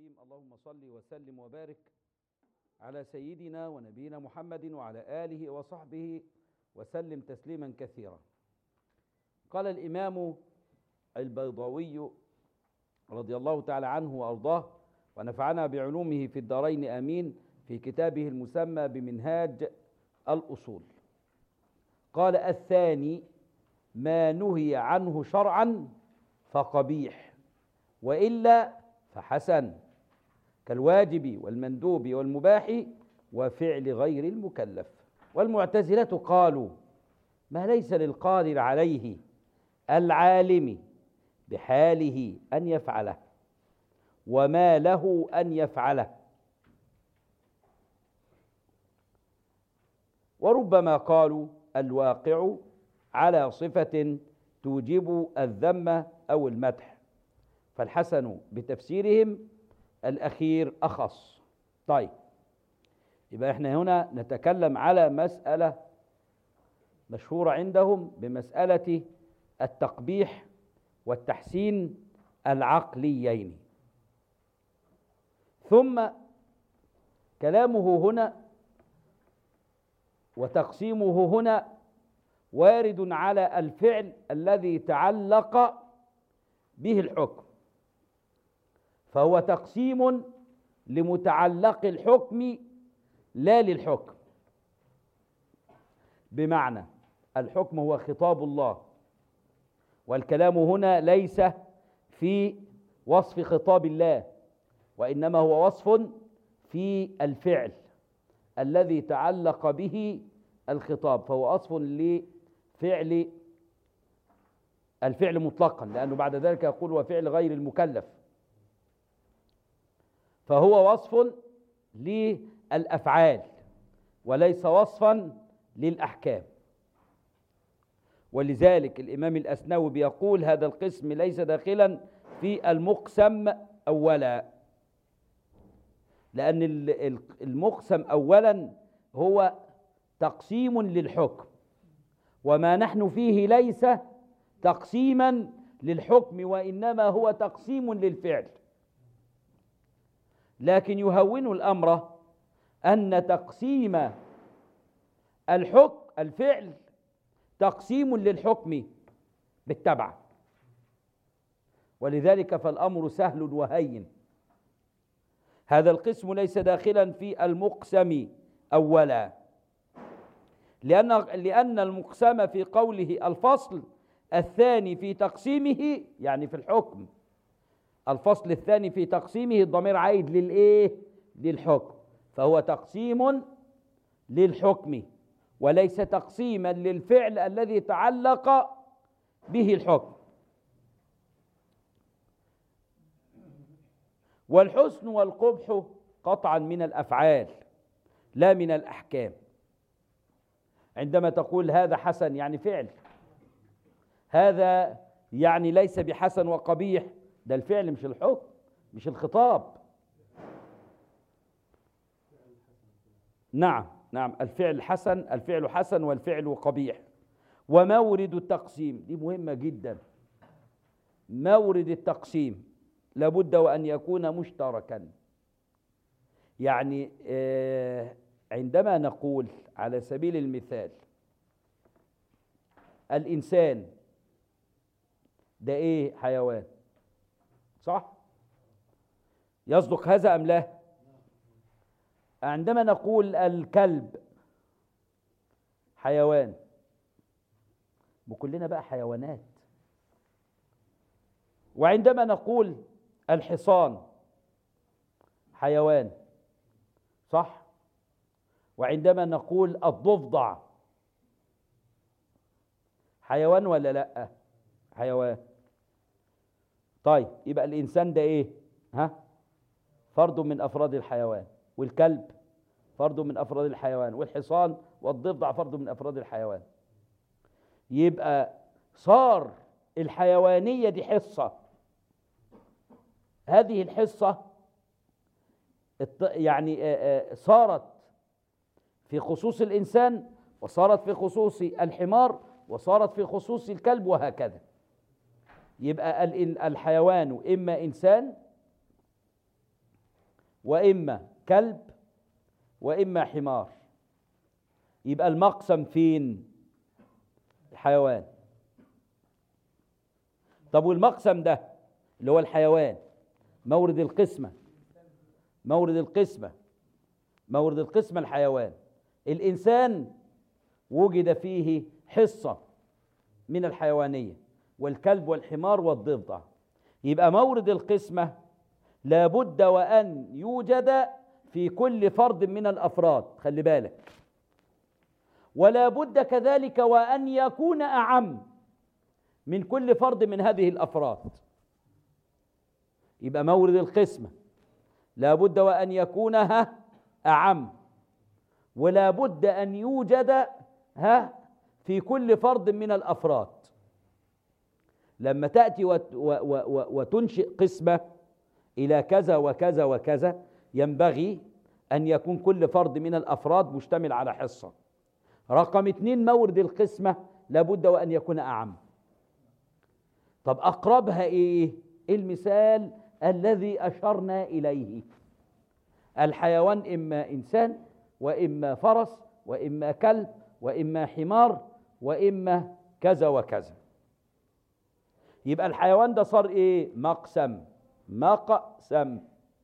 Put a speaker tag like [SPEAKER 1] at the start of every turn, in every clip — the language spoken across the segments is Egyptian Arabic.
[SPEAKER 1] الرحيم اللهم صل وسلم وبارك على سيدنا ونبينا محمد وعلى آله وصحبه وسلم تسليما كثيرا قال الإمام البيضاوي رضي الله تعالى عنه وأرضاه ونفعنا بعلومه في الدارين آمين في كتابه المسمى بمنهاج الأصول قال الثاني ما نهي عنه شرعا فقبيح وإلا فحسن كالواجب والمندوب والمباح وفعل غير المكلف والمعتزلة قالوا ما ليس للقادر عليه العالم بحاله أن يفعله وما له أن يفعله وربما قالوا الواقع على صفة توجب الذم أو المدح فالحسن بتفسيرهم الأخير أخص طيب يبقى احنا هنا نتكلم على مسألة مشهورة عندهم بمسألة التقبيح والتحسين العقليين ثم كلامه هنا وتقسيمه هنا وارد على الفعل الذي تعلق به الحكم فهو تقسيم لمتعلق الحكم لا للحكم بمعنى الحكم هو خطاب الله والكلام هنا ليس في وصف خطاب الله وانما هو وصف في الفعل الذي تعلق به الخطاب فهو وصف لفعل الفعل مطلقا لانه بعد ذلك يقول وفعل غير المكلف فهو وصف للافعال وليس وصفا للاحكام ولذلك الامام الاسنوي بيقول هذا القسم ليس داخلا في المقسم اولا لان المقسم اولا هو تقسيم للحكم وما نحن فيه ليس تقسيما للحكم وانما هو تقسيم للفعل لكن يهون الامر ان تقسيم الحكم الفعل تقسيم للحكم بالتبع ولذلك فالامر سهل وهين هذا القسم ليس داخلا في المقسم اولا لان لان المقسم في قوله الفصل الثاني في تقسيمه يعني في الحكم الفصل الثاني في تقسيمه الضمير عايد للايه للحكم فهو تقسيم للحكم وليس تقسيما للفعل الذي تعلق به الحكم والحسن والقبح قطعا من الافعال لا من الاحكام عندما تقول هذا حسن يعني فعل هذا يعني ليس بحسن وقبيح ده الفعل مش الحكم مش الخطاب نعم نعم الفعل حسن الفعل حسن والفعل قبيح ومورد التقسيم دي مهمة جدا مورد التقسيم لابد وأن يكون مشتركا يعني عندما نقول على سبيل المثال الإنسان ده إيه حيوان صح يصدق هذا أم لا عندما نقول الكلب حيوان وكلنا بقى حيوانات وعندما نقول الحصان حيوان صح وعندما نقول الضفدع حيوان ولا لا حيوان طيب يبقى الانسان ده ايه ها فرد من افراد الحيوان والكلب فرد من افراد الحيوان والحصان والضفدع فرد من افراد الحيوان يبقى صار الحيوانيه دي حصه هذه الحصه يعني صارت في خصوص الانسان وصارت في خصوص الحمار وصارت في خصوص الكلب وهكذا يبقى الحيوان اما انسان وإما كلب وإما حمار يبقى المقسم فين الحيوان طب والمقسم ده اللي هو الحيوان مورد القسمة مورد القسمة مورد القسمة الحيوان الإنسان وجد فيه حصة من الحيوانية والكلب والحمار والضفدع يبقى مورد القسمة لابد وأن يوجد في كل فرد من الأفراد خلي بالك ولا بد كذلك وأن يكون أعم من كل فرد من هذه الأفراد يبقى مورد القسمة لا بد وأن يكون ها أعم ولا بد أن يوجد ها في كل فرد من الأفراد لما تأتي وت- و- و- و- وتنشئ قسمة إلى كذا وكذا وكذا ينبغي أن يكون كل فرد من الأفراد مشتمل على حصة رقم اتنين مورد القسمة لابد وأن يكون أعم طب أقربها إيه المثال الذي أشرنا إليه الحيوان إما إنسان وإما فرس وإما كلب وإما حمار وإما كذا وكذا يبقى الحيوان ده صار إيه مقسم مقسم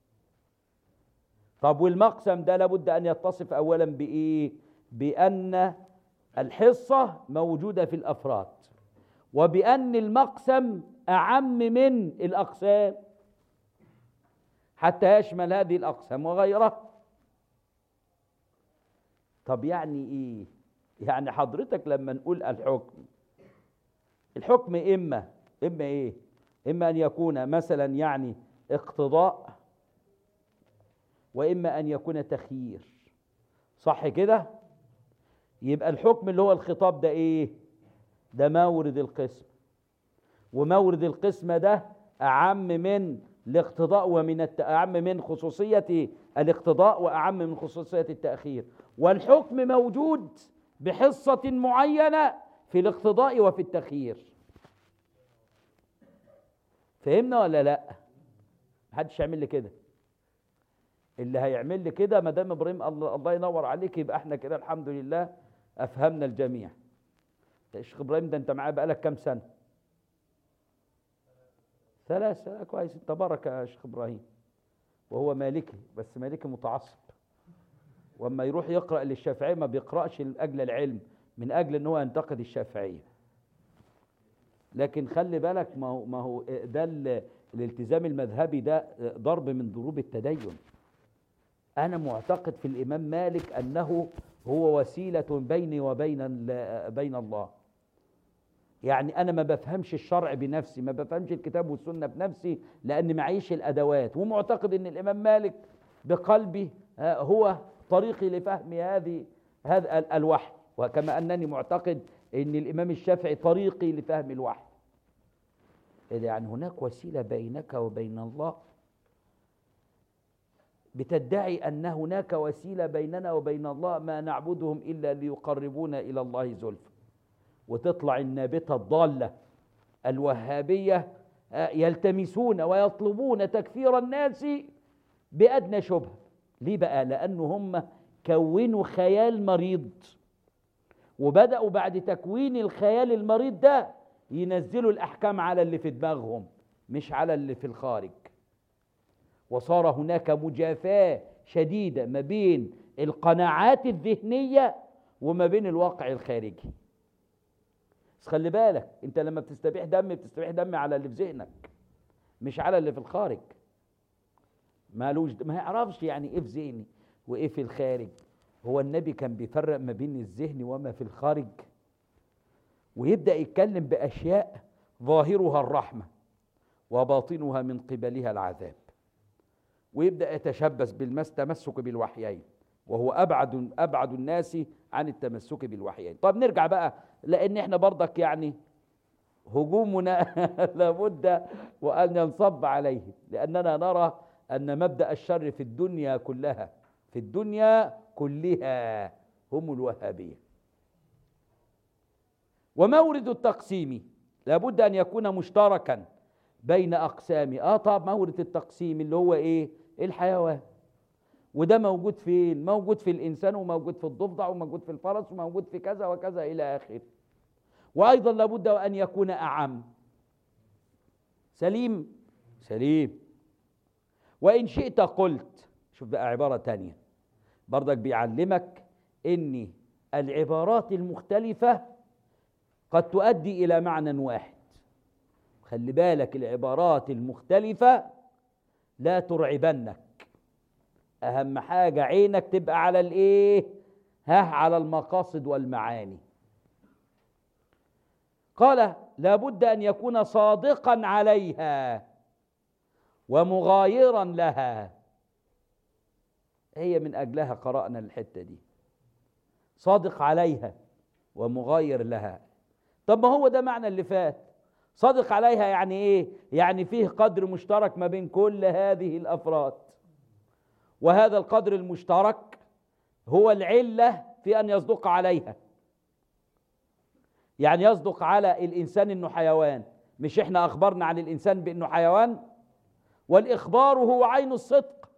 [SPEAKER 1] طب والمقسم ده لابد أن يتصف أولا بإيه بأن الحصة موجودة في الأفراد وبأن المقسم أعم من الأقسام حتى يشمل هذه الأقسام وغيرها طب يعني إيه يعني حضرتك لما نقول الحكم الحكم إما إما إيه إما أن يكون مثلا يعني اقتضاء وإما أن يكون تخيير صح كده يبقى الحكم اللي هو الخطاب ده إيه ده مورد القسم ومورد القسمة ده أعم من الاقتضاء ومن الت... أعم من خصوصية الاقتضاء وأعم من خصوصية التأخير والحكم موجود بحصة معينة في الاقتضاء وفي التخيير فهمنا ولا لا محدش يعمل لي كده اللي هيعمل لي كده ما دام ابراهيم الله, الله ينور عليك يبقى احنا كده الحمد لله افهمنا الجميع يا شيخ ابراهيم ده انت معاه بقالك كام سنه ثلاثة كويس انت برك يا شيخ ابراهيم وهو مالكي بس مالكي متعصب واما يروح يقرا للشافعيه ما بيقراش لاجل العلم من اجل ان هو ينتقد الشافعيه لكن خلي بالك ما هو ما هو ده ال- الالتزام المذهبي ده ضرب من ضروب التدين انا معتقد في الامام مالك انه هو وسيله بيني وبين ال- بين الله يعني انا ما بفهمش الشرع بنفسي ما بفهمش الكتاب والسنه بنفسي لان معيش الادوات ومعتقد ان الامام مالك بقلبي آه، هو طريقي لفهم هذه هذا ال- الوحي وكما انني معتقد ان الامام الشافعي طريقي لفهم الوحي إذا يعني هناك وسيله بينك وبين الله بتدعي ان هناك وسيله بيننا وبين الله ما نعبدهم الا ليقربونا الى الله زلفى وتطلع النابته الضاله الوهابيه آه، يلتمسون ويطلبون تكفير الناس بادنى شبهه ليه بقى لانه هم كونوا خيال مريض وبداوا بعد تكوين الخيال المريض ده ينزلوا الاحكام على اللي في دماغهم مش على اللي في الخارج وصار هناك مجافاه شديده ما بين القناعات الذهنيه وما بين الواقع الخارجي بس خلي بالك انت لما بتستبيح دم بتستبيح دم على اللي في ذهنك مش على اللي في الخارج مالوش ما يعرفش يعني ايه في ذهني وايه في الخارج هو النبي كان بيفرق ما بين الذهن وما في الخارج ويبدا يتكلم باشياء ظاهرها الرحمه وباطنها من قبلها العذاب ويبدا يتشبث بالمس تمسك بالوحيين وهو ابعد ابعد الناس عن التمسك بالوحيين طب نرجع بقى لان احنا برضك يعني هجومنا لابد وان ينصب عليه لاننا نرى ان مبدا الشر في الدنيا كلها في الدنيا كلها هم الوهابيه ومورد التقسيم لابد ان يكون مشتركا بين اقسام اه طب مورد التقسيم اللي هو ايه الحيوان وده موجود فين موجود في الإنسان وموجود في الضفدع وموجود في الفرس وموجود في كذا وكذا إلى آخره وأيضا لابد أن يكون أعم سليم سليم وإن شئت قلت شوف بقى عبارة تانية برضك بيعلمك إن العبارات المختلفة قد تؤدي إلى معنى واحد خلي بالك العبارات المختلفة لا ترعبنك أهم حاجة عينك تبقى على الإيه؟ ها على المقاصد والمعاني قال لابد أن يكون صادقا عليها ومغايرا لها هي من أجلها قرأنا الحتة دي صادق عليها ومغاير لها طب ما هو ده معنى اللي فات صادق عليها يعني ايه يعني فيه قدر مشترك ما بين كل هذه الافراد وهذا القدر المشترك هو العله في ان يصدق عليها يعني يصدق على الانسان انه حيوان مش احنا اخبرنا عن الانسان بانه حيوان والاخبار هو عين الصدق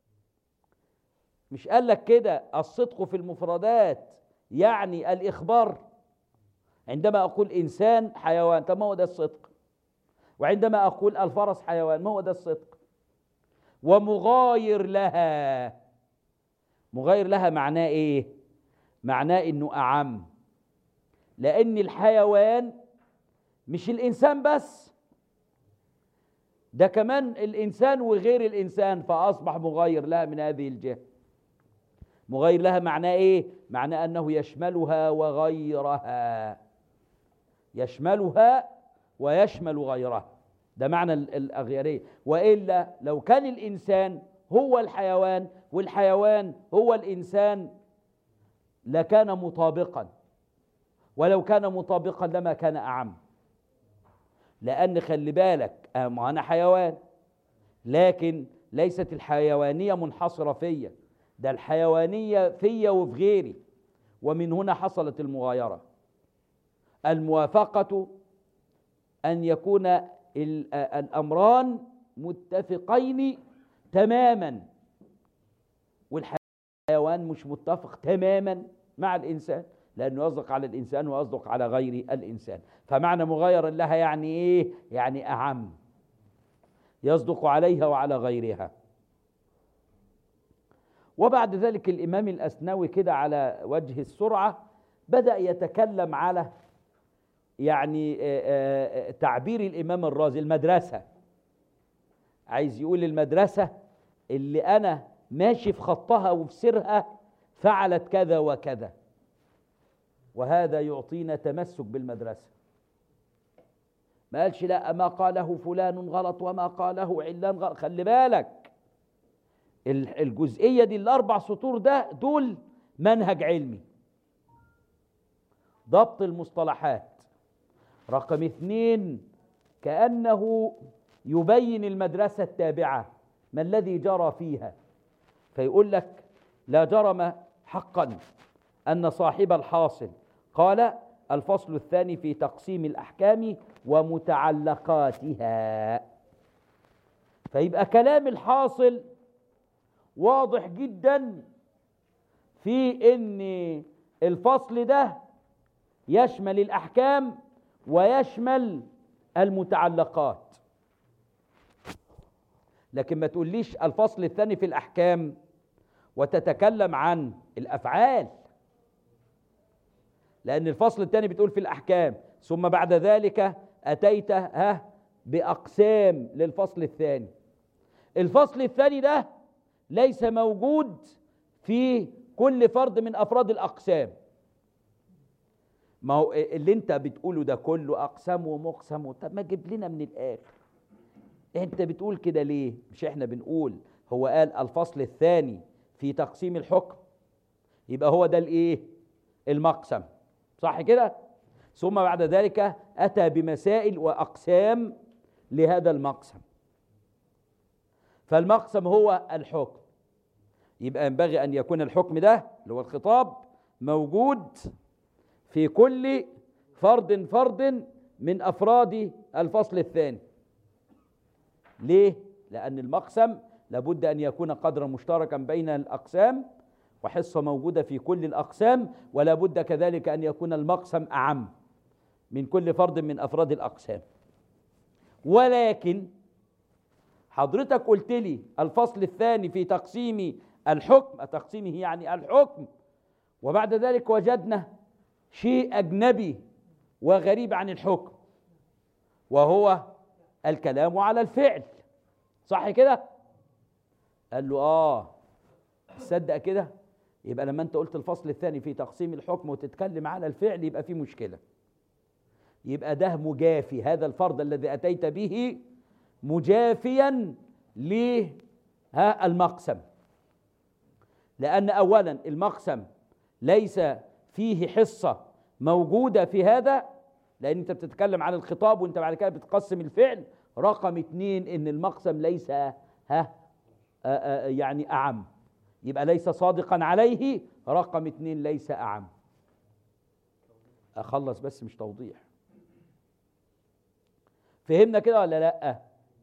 [SPEAKER 1] مش قال لك كده الصدق في المفردات يعني الاخبار عندما اقول انسان حيوان طب ما هو ده الصدق وعندما اقول الفرس حيوان ما هو ده الصدق ومغاير لها مغاير لها معناه ايه معناه انه اعم لان الحيوان مش الانسان بس ده كمان الانسان وغير الانسان فاصبح مغاير لها من هذه الجهه مغاير لها معناه ايه معناه انه يشملها وغيرها يشملها ويشمل غيرها ده معنى الاغياريه والا لو كان الانسان هو الحيوان والحيوان هو الانسان لكان مطابقا ولو كان مطابقا لما كان اعم لان خلي بالك ما انا حيوان لكن ليست الحيوانيه منحصره فيا ده الحيوانيه فيا وفي غيري ومن هنا حصلت المغايره الموافقه ان يكون الامران متفقين تماما والحيوان مش متفق تماما مع الانسان لانه يصدق على الانسان ويصدق على غير الانسان فمعنى مغايرا لها يعني ايه يعني اعم يصدق عليها وعلى غيرها وبعد ذلك الامام الاسنوي كده على وجه السرعه بدا يتكلم على يعني تعبير الامام الرازي المدرسه عايز يقول المدرسه اللي انا ماشي في خطها وفي سيرها فعلت كذا وكذا وهذا يعطينا تمسك بالمدرسه ما قالش لا ما قاله فلان غلط وما قاله علان غلط خلي بالك الجزئيه دي الاربع سطور ده دول منهج علمي ضبط المصطلحات رقم اثنين كأنه يبين المدرسة التابعة ما الذي جرى فيها فيقول لك لا جرم حقا أن صاحب الحاصل قال الفصل الثاني في تقسيم الأحكام ومتعلقاتها فيبقى كلام الحاصل واضح جدا في ان الفصل ده يشمل الأحكام ويشمل المتعلقات لكن ما تقوليش الفصل الثاني في الأحكام وتتكلم عن الأفعال لأن الفصل الثاني بتقول في الأحكام ثم بعد ذلك أتيت ها بأقسام للفصل الثاني الفصل الثاني ده ليس موجود في كل فرد من أفراد الأقسام ما هو اللي انت بتقوله ده كله اقسام ومقسم طب ما تجيب لنا من الاخر انت بتقول كده ليه مش احنا بنقول هو قال الفصل الثاني في تقسيم الحكم يبقى هو ده الايه المقسم صح كده ثم بعد ذلك اتى بمسائل واقسام لهذا المقسم فالمقسم هو الحكم يبقى ينبغي ان يكون الحكم ده اللي هو الخطاب موجود في كل فرد فرد من افراد الفصل الثاني ليه لان المقسم لابد أن يكون قدرا مشتركا بين الأقسام وحصة موجودة في كل الأقسام ولا بد كذلك أن يكون المقسم أعم من كل فرد من أفراد الأقسام ولكن حضرتك قلت لي الفصل الثاني في تقسيم الحكم تقسيمه يعني الحكم وبعد ذلك وجدنا شيء أجنبي وغريب عن الحكم وهو الكلام على الفعل صح كده قال له اه تصدق كده يبقى لما انت قلت الفصل الثاني في تقسيم الحكم وتتكلم على الفعل يبقى في مشكله يبقى ده مجافي هذا الفرض الذي اتيت به مجافيا ها المقسم لان اولا المقسم ليس فيه حصه موجوده في هذا لان انت بتتكلم عن الخطاب وانت بعد كده بتقسم الفعل رقم اتنين ان المقسم ليس ها يعني اعم يبقى ليس صادقا عليه رقم اتنين ليس اعم اخلص بس مش توضيح فهمنا كده ولا لا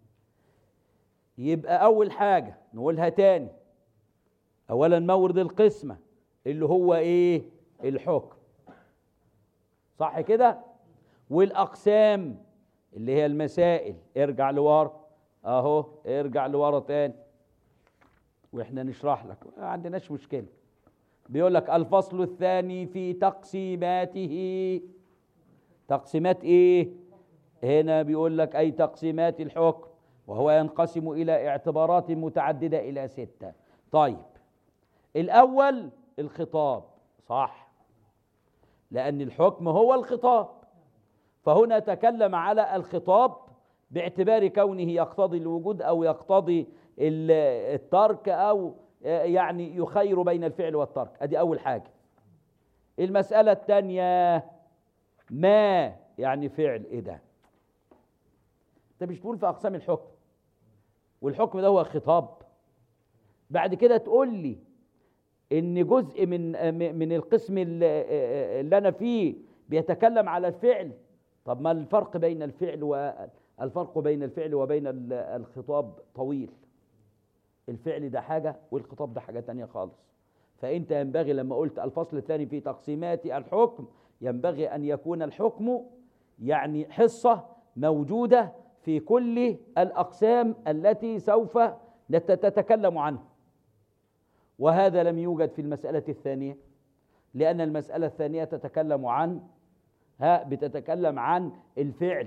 [SPEAKER 1] يبقى اول حاجه نقولها تاني اولا مورد القسمه اللي هو ايه الحكم صح كده والاقسام اللي هي المسائل ارجع لورا اهو ارجع لورا تاني واحنا نشرح لك ما عندناش مشكله بيقول لك الفصل الثاني في تقسيماته تقسيمات ايه هنا بيقول لك اي تقسيمات الحكم وهو ينقسم الى اعتبارات متعدده الى سته طيب الاول الخطاب صح لان الحكم هو الخطاب فهنا تكلم على الخطاب باعتبار كونه يقتضي الوجود او يقتضي الترك او يعني يخير بين الفعل والترك ادي اول حاجه المساله الثانيه ما يعني فعل ايه ده انت مش تقول في اقسام الحكم والحكم ده هو خطاب بعد كده تقول لي ان جزء من من القسم اللي انا فيه بيتكلم على الفعل طب ما الفرق بين الفعل والفرق بين الفعل وبين الخطاب طويل الفعل ده حاجة والخطاب ده حاجة تانية خالص فأنت ينبغي لما قلت الفصل الثاني في تقسيمات الحكم ينبغي أن يكون الحكم يعني حصة موجودة في كل الأقسام التي سوف تتكلم عنها وهذا لم يوجد في المسألة الثانية لأن المسألة الثانية تتكلم عن ها بتتكلم عن الفعل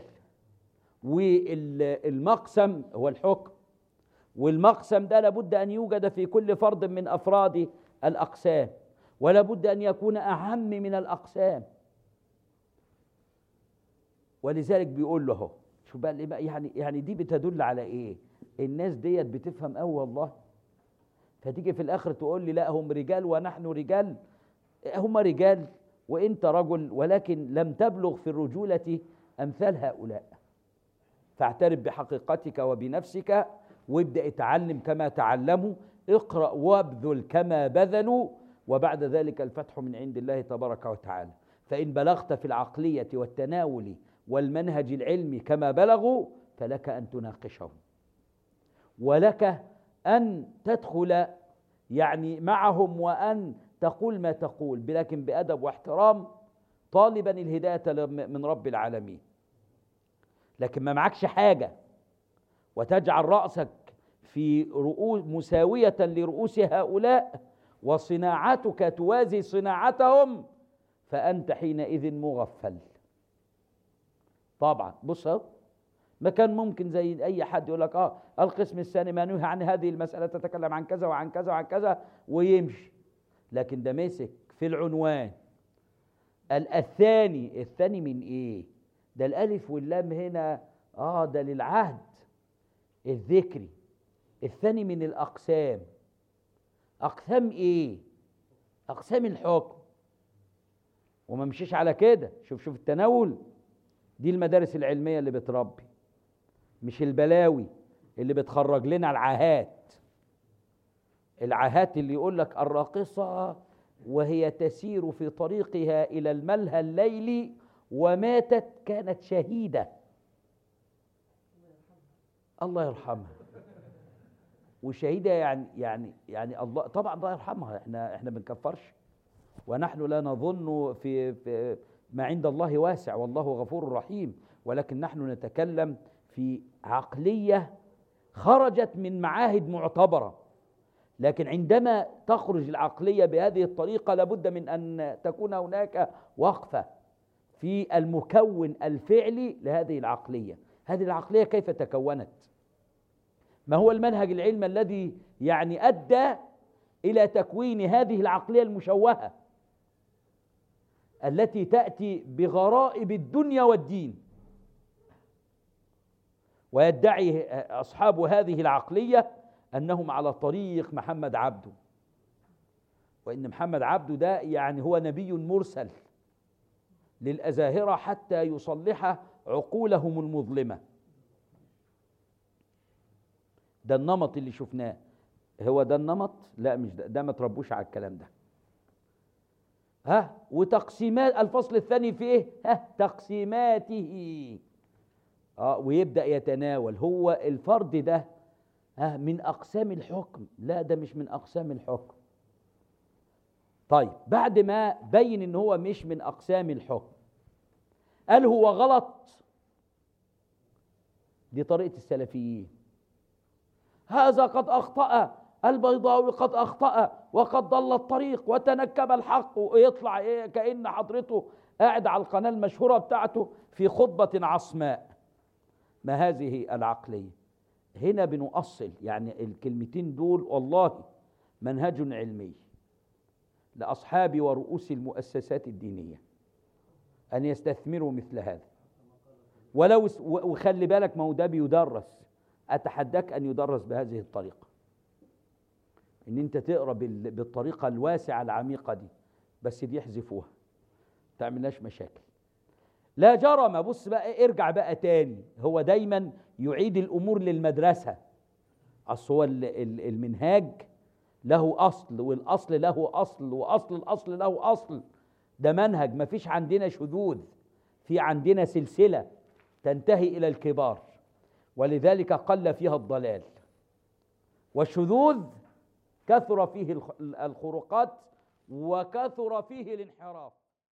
[SPEAKER 1] والمقسم هو الحكم والمقسم ده لابد أن يوجد في كل فرد من أفراد الأقسام ولا بد أن يكون أهم من الأقسام ولذلك بيقول له شو بقى يعني يعني دي بتدل على ايه الناس ديت بتفهم قوي والله فتيجي في الاخر تقول لي لا هم رجال ونحن رجال هم رجال وانت رجل ولكن لم تبلغ في الرجوله امثال هؤلاء فاعترف بحقيقتك وبنفسك وابدا اتعلم كما تعلموا اقرا وابذل كما بذلوا وبعد ذلك الفتح من عند الله تبارك وتعالى فان بلغت في العقليه والتناول والمنهج العلمي كما بلغوا فلك ان تناقشهم ولك ان تدخل يعني معهم وان تقول ما تقول لكن بادب واحترام طالبا الهدايه من رب العالمين لكن ما معكش حاجه وتجعل راسك في رؤوس مساويه لرؤوس هؤلاء وصناعتك توازي صناعتهم فانت حينئذ مغفل طبعا بص اهو ما كان ممكن زي اي حد يقول لك اه القسم الثاني ما نهي عن هذه المساله تتكلم عن كذا وعن كذا وعن كذا ويمشي لكن ده مسك في العنوان الثاني الثاني من ايه ده الالف واللام هنا اه ده للعهد الذكري الثاني من الاقسام اقسام ايه اقسام الحكم وما مشيش على كده شوف شوف التناول دي المدارس العلميه اللي بتربي مش البلاوي اللي بتخرج لنا العاهات العاهات اللي يقول لك الراقصه وهي تسير في طريقها الى الملهى الليلي وماتت كانت شهيده الله يرحمها وشهيده يعني يعني يعني الله طبعا الله يرحمها احنا احنا بنكفرش ونحن لا نظن في, في ما عند الله واسع والله غفور رحيم ولكن نحن نتكلم في عقليه خرجت من معاهد معتبره لكن عندما تخرج العقليه بهذه الطريقه لابد من ان تكون هناك وقفه في المكون الفعلي لهذه العقليه هذه العقليه كيف تكونت ما هو المنهج العلمي الذي يعني ادى الى تكوين هذه العقليه المشوهه التي تاتي بغرائب الدنيا والدين ويدعي اصحاب هذه العقليه انهم على طريق محمد عبده وان محمد عبده ده يعني هو نبي مرسل للازاهره حتى يصلح عقولهم المظلمه ده النمط اللي شفناه هو ده النمط لا مش ده ده ما تربوش على الكلام ده ها وتقسيمات الفصل الثاني في ايه ها تقسيماته اه ويبدا يتناول هو الفرد ده ها من اقسام الحكم لا ده مش من اقسام الحكم طيب بعد ما بين ان هو مش من اقسام الحكم قال هو غلط دي طريقه السلفيين هذا قد اخطا البيضاوي قد اخطا وقد ضل الطريق وتنكب الحق ويطلع ايه كان حضرته قاعد على القناه المشهوره بتاعته في خطبه عصماء ما هذه العقليه هنا بنؤصل يعني الكلمتين دول والله منهج علمي لاصحاب ورؤوس المؤسسات الدينيه ان يستثمروا مثل هذا ولو وخلي بالك ما هو ده بيدرس اتحداك ان يدرس بهذه الطريقه ان انت تقرا بالطريقه الواسعه العميقه دي بس دي يحذفوها تعملناش مشاكل لا جرم بص بقى ارجع بقى تاني هو دايما يعيد الامور للمدرسه اصل هو المنهاج له اصل والاصل له اصل واصل الاصل له اصل ده منهج ما فيش عندنا شذوذ في عندنا سلسله تنتهي الى الكبار ولذلك قل فيها الضلال والشذوذ كثر فيه الخروقات وكثر فيه الانحراف